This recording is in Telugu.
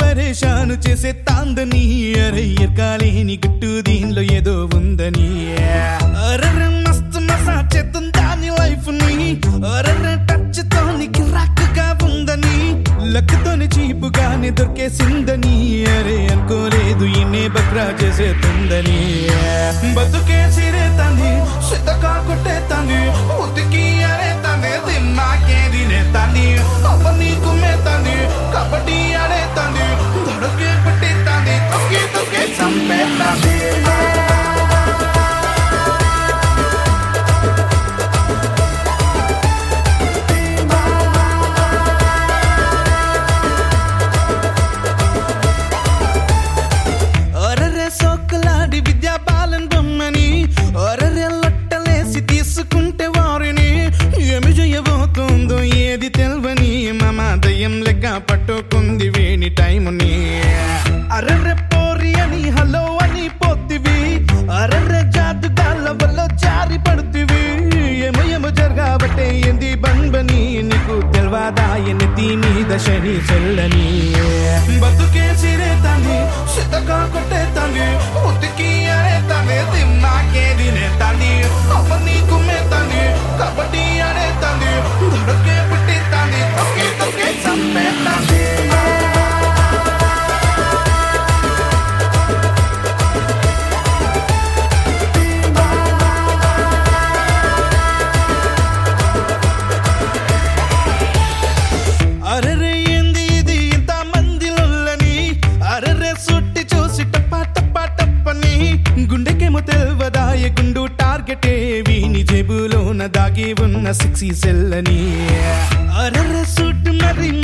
పరేషాను చేసే తాందని అరే ఎరకాలేని గుట్టు దీనిలో ఏదో ఉందని అరర మస్తు మసా చేద్దాం దాని లైఫ్ ని అరర టచ్ తోని కిరాకుగా ఉందని లక్కుతోని చీపుగానే దొరికేసిందని అరే అనుకోలేదు ఈయనే బక్రా చేసేతుందని బతుకే సిరే తంది సిద్ధగా కొట్టే తంది ఉతికి అరే తంది దిమ్మాకే దినే తంది అవ్వ నీకు మే తంది కబడ్డీ ఆడే తంది దొడకే పట్టి తంది తొక్కి తొక్కి చంపే తంది ఒరరే సోకులాడి విద్యా బాలన్ బొమ్మని ఒరరే లొట్టలేసి తీసుకుంటే వారిని ఏమి చేయబోతుందో ఏది తెల్వని మమ దయ్యం లెక్క పట్టుకుంది వేణి టైముని అరరే పోరి అని హలో అని పోతివి అరరే జాదుగాల వల్ల జారి పడుతివి ఏమో ఏమో జరగాబట్టే ఏంది బంబని నీకు తెల్వాదా ఎన్నెత్తి మీద శని చెల్లని బతుకే సిరే తంది సిద్ధగా కొట్టే తంది ఉతికి అరే తంది తిన్నాకే దినే తంది అవ్వ నీకు మే తంది కబడ్డీ ఆడే తంది దొడకే పుట్టి తంది తొక్కి తొక్కి చంపే తంది అరరే ఏంది ఇది ఇంత మందిలోని అరరే సుట్టి చూసి టప్పా టప్పా టప్పని గుండెకేమో తెల్వదాయ గుండు టార్గెటే వీని జేబులోన దాగి ఉన్న సిక్సీ సెల్లని అరరే సుట్టు మరి